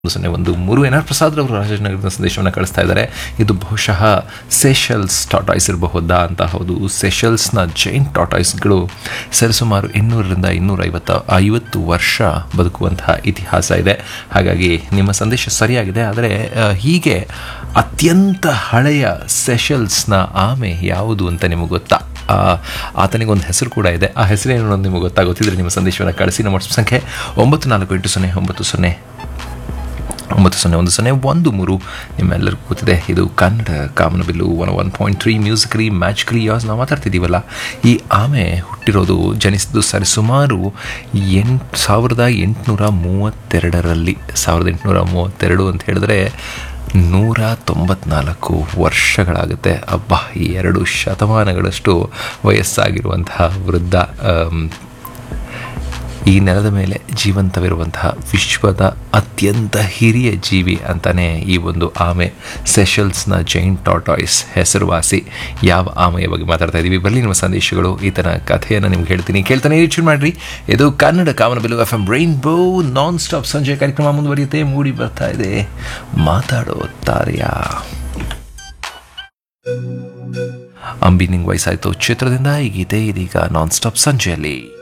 ಒಂದು ಸೊನ್ನೆ ಒಂದು ಮೂರು ಎನ್ ಆರ್ ಪ್ರಸಾದ್ ಅವರು ರಾಜನಗರದ ಸಂದೇಶವನ್ನು ಕಳಿಸ್ತಾ ಇದ್ದಾರೆ ಇದು ಬಹುಶಃ ಸೆಷಲ್ಸ್ ಟಾಟಾಯ್ಸ್ ಇರಬಹುದಾ ಅಂತ ಹೌದು ಸೆಷಲ್ಸ್ನ ಜೈಂಟ್ ಟಾಟಾಯ್ಸ್ಗಳು ಸರಿಸುಮಾರು ಇನ್ನೂರರಿಂದ ಇನ್ನೂರೈವತ್ತ ಐವತ್ತು ವರ್ಷ ಬದುಕುವಂತಹ ಇತಿಹಾಸ ಇದೆ ಹಾಗಾಗಿ ನಿಮ್ಮ ಸಂದೇಶ ಸರಿಯಾಗಿದೆ ಆದರೆ ಆ, ಹೀಗೆ ಅತ್ಯಂತ ಹಳೆಯ ಸೆಷಲ್ಸ್ನ ಆಮೆ ಯಾವುದು ಅಂತ ನಿಮಗೆ ಗೊತ್ತಾ ಆ, ಆತನಿಗೊಂದು ಹೆಸರು ಕೂಡ ಇದೆ ಆ ಹೆಸರೇನು ಅನ್ನೋದು ನಿಮಗೆ ಗೊತ್ತಾಗುತ್ತಿದ್ರೆ ನಿಮ್ಮ ಸಂದೇಶವನ್ನು ಕಳಿಸಿ ನಮ್ಮ ವಾಟ್ಸ್ಆಪ್ ಸಂಖ್ಯೆ ಒಂಬತ್ತು ನಾಲ್ಕು ಎಂಟು ಸೊನ್ನೆ ಒಂಬತ್ತು ಸೊನ್ನೆ ಒಂಬತ್ತು ಸೊನ್ನೆ ಒಂದು ಸೊನ್ನೆ ಒಂದು ಮೂರು ನಿಮ್ಮೆಲ್ಲರಿಗೂ ಗೊತ್ತಿದೆ ಇದು ಕನ್ನಡ ಕಾಮನಬಿಲ್ಲು one one point three musically magically yes ನಾವು ಮಾತಾಡ್ತಿದ್ದೀವಲ್ಲ ಈ ಆಮೆ ಹುಟ್ಟಿರೋದು ಜನಿಸಿದ್ದು ಸರಿ ಸುಮಾರು ಎಂಟು ಸಾವಿರದ ಎಂಟುನೂರ ಮೂವತ್ತೆರಡರಲ್ಲಿ ಸಾವಿರದ ಎಂಟುನೂರ ಮೂವತ್ತೆರಡು ಅಂತ ಹೇಳಿದ್ರೆ ನೂರ ತೊಂಬತ್ನಾಲ್ಕು ವರ್ಷಗಳಾಗುತ್ತೆ ಅಬ್ಬಾ ಈ ಎರಡು ಶತಮಾನಗಳಷ್ಟು ವಯಸ್ಸಾಗಿರುವಂತಹ ವೃದ್ಧ ಆಮ್, ಈ ನೆಲದ ಮೇಲೆ ಜೀವಂತವಿರುವಂತಹ ವಿಶ್ವದ ಅತ್ಯಂತ ಹಿರಿಯ ಜೀವಿ ಅಂತಾನೆ ಈ ಒಂದು ಆಮೆ ಸೆಷಲ್ಸ್ನ ಜೈಂಟ್ ಟಾಟಾಯ್ಸ್ ಹೆಸರುವಾಸಿ ಯಾವ ಆಮೆಯ ಬಗ್ಗೆ ಮಾತಾಡ್ತಾ ಇದ್ದೀವಿ ಬರಲಿ ನಿಮ್ಮ ಸಂದೇಶಗಳು ಈತನ ಕಥೆಯನ್ನು ನಿಮ್ಗೆ ಹೇಳ್ತೀನಿ ಕೇಳ್ತಾನೆ ಯೋಚನೆ ಮಾಡ್ರಿ ಇದು ಕನ್ನಡ ಕಾಮನಬಿಲ್ಲು ಎಫ್ ಎಂ ಬ್ರೈನ್ ಬೋ ನಾನ್ ಸ್ಟಾಪ್ ಸಂಜೆ ಕಾರ್ಯಕ್ರಮ ಮುಂದುವರಿಯುತ್ತೆ ಮೂಡಿ ಬರ್ತಾ ಇದೆ ಮಾತಾಡೋ ತಾರ್ಯ ಅಂಬಿ ನಿಂಗ್ ವಯಸ್ಸಾಯ್ತು ಚಿತ್ರದಿಂದ ಈ ಗೀತೆ ಇದೀಗ ನಾನ್ ಸ್ಟಾಪ್ ಸಂಜೆಯಲ್ಲಿ